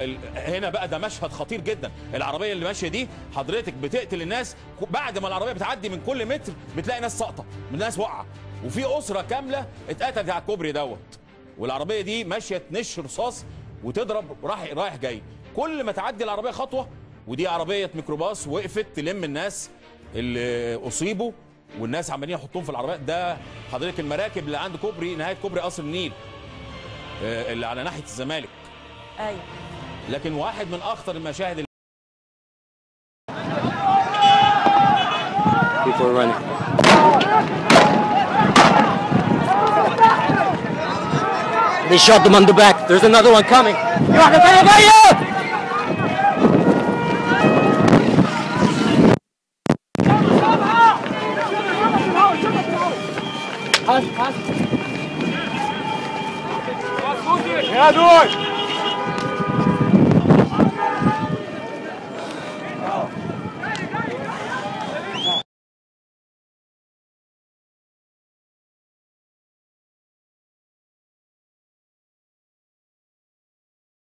ال- هنا بقى ده مشهد خطير جدا العربيه اللي ماشيه دي حضرتك بتقتل الناس بعد ما العربيه بتعدي من كل متر بتلاقي ناس ساقطه من ناس واقعه وفي اسره كامله اتقتلت على الكوبري دوت والعربيه دي ماشيه تنش رصاص وتضرب رايح رايح جاي كل ما تعدي العربيه خطوه ودي عربيه ميكروباص وقفت تلم الناس اللي اصيبوا والناس عمالين يحطوهم في العربيات ده حضرتك المراكب اللي عند كوبري نهايه كوبري قصر النيل آه، اللي على ناحيه الزمالك ايوه لكن واحد من اخطر المشاهد اللي People are running. They shot them on the back. There's another one coming. يا دول